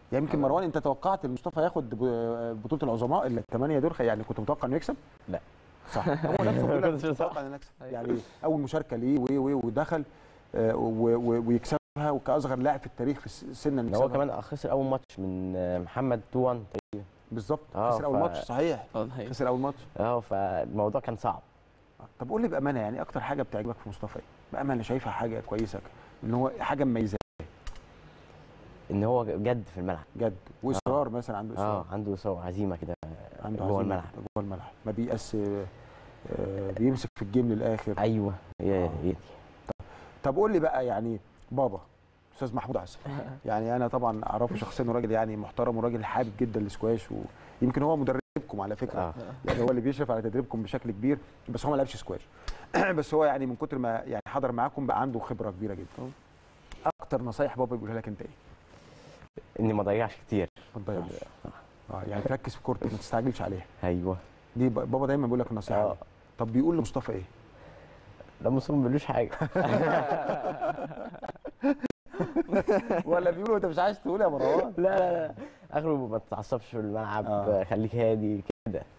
يعني يمكن مروان انت توقعت ان مصطفى ياخد ب- بطوله العظماء الثمانيه دول يعني كنت متوقع انه يكسب؟ لا. صح هو نفسه بيقول لك كنتش مش متوقع انه يكسب يعني اول مشاركه ليه و- و- ودخل آه، و- و- ويكسبها وكاصغر لاعب في التاريخ في الس- سنا إنه هو يكسبها. كمان خسر اول ماتش من آه، محمد 2 تقريبا بالظبط آه، خسر اول ف- ماتش صحيح اه ده حقيقي خسر اول ماتش اه فالموضوع كان صعب طب قول لي بامانه يعني اكتر حاجه بتعجبك في مصطفى ايه؟ بامانه شايفها حاجه كويسه ان هو حاجه مميزه ان هو جد في الملعب جد واصرار مثلا عنده اصرار اه عنده صور عزيمه كده عنده جوه عزيمة الملعب جوه الملعب ما بيأس آه، بيمسك في الجيم للاخر ايوه هي آه. هي دي طب قول لي بقى يعني بابا استاذ محمود عسل يعني انا طبعا اعرفه شخصيا وراجل يعني محترم وراجل حابب جدا السكواش ويمكن هو مدربكم على فكره اه يعني هو اللي بيشرف على تدريبكم بشكل كبير بس هو ما لعبش سكواش بس هو يعني من كتر ما يعني حضر معاكم بقى عنده خبره كبيره جدا اكتر نصايح بابا بيقولها لك انت ايه؟ اني ما اضيعش كتير ما تضيعش اه يعني تركز في كورتك ما تستعجلش عليها ايوه دي ب- بابا دايما بيقول لك النصيحه اه دي. طب بيقول لمصطفى ايه؟ لا مصطفى ما بيقولوش حاجه ولا بيقولوا انت مش عايز تقول يا مروان لا لا لا اخره ما تتعصبش في الملعب آه. خليك هادي كده